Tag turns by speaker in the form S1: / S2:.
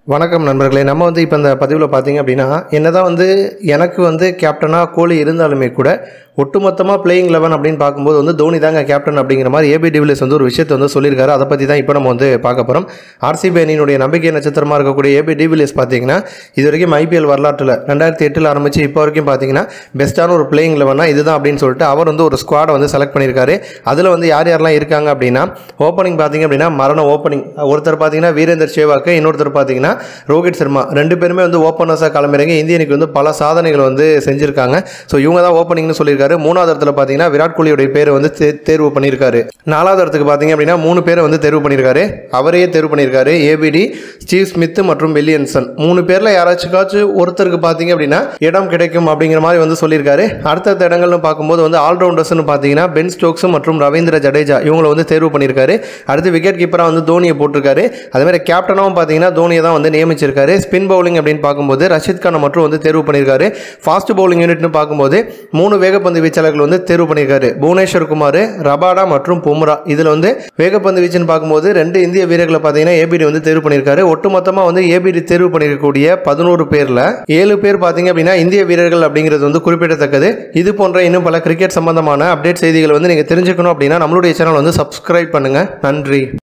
S1: வணக்கம் நண்பர்களே நம்ம வந்து இப்போ இந்த பதிவில் பார்த்தீங்க அப்படின்னா என்னதான் வந்து எனக்கு வந்து கேப்டனாக கோலி இருந்தாலுமே கூட ஒட்டுமொத்தமாக பிளேயிங் லெவன் அப்படின்னு பார்க்கும்போது வந்து தோனி தாங்க கேப்டன் அப்படிங்கிற மாதிரி ஏபி டிவிலியர்ஸ் வந்து ஒரு விஷயத்தை வந்து சொல்லியிருக்காரு அதை பற்றி தான் இப்போ நம்ம வந்து பார்க்க போகிறோம் ஆர்சிபி அணியினுடைய நம்பிக்கை நட்சத்திரமாக இருக்கக்கூடிய ஏபி டிவிலியர்ஸ் பார்த்தீங்கன்னா இது வரைக்கும் ஐபிஎல் வரலாற்றில் ரெண்டாயிரத்தி எட்டில் ஆரம்பித்து இப்போ வரைக்கும் பார்த்தீங்கன்னா பெஸ்ட்டான ஒரு பிளேயிங் லெவனாக இதுதான் அப்படின்னு சொல்லிட்டு அவர் வந்து ஒரு ஸ்குவாடை வந்து செலக்ட் பண்ணியிருக்காரு அதில் வந்து யார் யாரெல்லாம் இருக்காங்க அப்படின்னா ஓப்பனிங் பார்த்தீங்க அப்படின்னா மரண ஓப்பனிங் ஒருத்தர் பார்த்தீங்கன்னா வீரேந்தர் சேவாக்கு இன்னொருத்தர் பார்த்தீங்கன்னா ரோஹித் சர்மா ரெண்டு பேருமே வந்து ஓப்பனர்ஸாக கிளம்புறீங்க இந்திய அணிக்கு வந்து பல சாதனைகள் வந்து செஞ்சுருக்காங்க ஸோ இவங்க தான் ஓப்பனிங்னு சொல்லியிருக்காரு மூணாவது இடத்துல பார்த்தீங்கன்னா விராட் கோலியுடைய பேரை வந்து தே- தேர்வு பண்ணியிருக்காரு நாலாவது இடத்துக்கு பார்த்தீங்க அப்படின்னா மூணு பேரை வந்து தேர்வு பண்ணியிருக்காரு அவரையே தேர்வு பண்ணியிருக்காரு ஏபிடி ஸ்டீவ் ஸ்மித் மற்றும் வில்லியன்சன் மூணு பேரில் யாராச்சுக்காச்சும் ஒருத்தருக்கு பார்த்தீங்க அப்படின்னா இடம் கிடைக்கும் அப்படிங்கிற மாதிரி வந்து சொல்லியிருக்காரு அடுத்தடுத்த இடங்கள்னு பார்க்கும்போது வந்து ஆல்ரவுண்டர்ஸ்னு பார்த்தீங்கன்னா பென் ஸ்டோக்ஸ் மற்றும் ரவீந்திர ஜடேஜா இவங்களை வந்து தேர்வு பண்ணியிருக்காரு அடுத்து விக்கெட் கீப்பராக வந்து தோனியை போட்டிருக்காரு அதே மாதிரி கேப்டனாகவும் பார்த்தீங்கன்னா தோனியை தான் வந்து நியமிச்சிருக்காரு ஸ்பின் பவுலிங் அப்படின்னு பார்க்கும்போது ரஷித் கானை மட்டும் வந்து தேர்வு பண்ணியிருக்காரு ஃபாஸ்ட் பவுலிங் யூனிட்னு பார்க்கும்போது மூணு வேகப்பந்து வீச்சாளர்கள் வந்து தேர்வு பண்ணியிருக்காரு புவனேஸ்வர் குமார் ரபாடா மற்றும் பும்ரா இதில் வந்து வேகப்பந்து வீச்சுன்னு பார்க்கும்போது ரெண்டு இந்திய வீரர்களை பார்த்தீங்கன்னா ஏபிடி வந்து தேர்வு பண்ணியிருக்காரு ஒட்டுமொத்தமாக வந்து ஏபிடி தேர்வு பண்ணியிருக்கக்கூடிய பதினோரு பேரில் ஏழு பேர் பார்த்தீங்க அப்படின்னா இந்திய வீரர்கள் அப்படிங்கிறது வந்து குறிப்பிடத்தக்கது இது போன்ற இன்னும் பல கிரிக்கெட் சம்பந்தமான அப்டேட் செய்திகளை வந்து நீங்கள் தெரிஞ்சுக்கணும் அப்படின்னா நம்மளுடைய சேனல் வந்து சப்ஸ்கிரைப் பண்ணுங்கள் நன்றி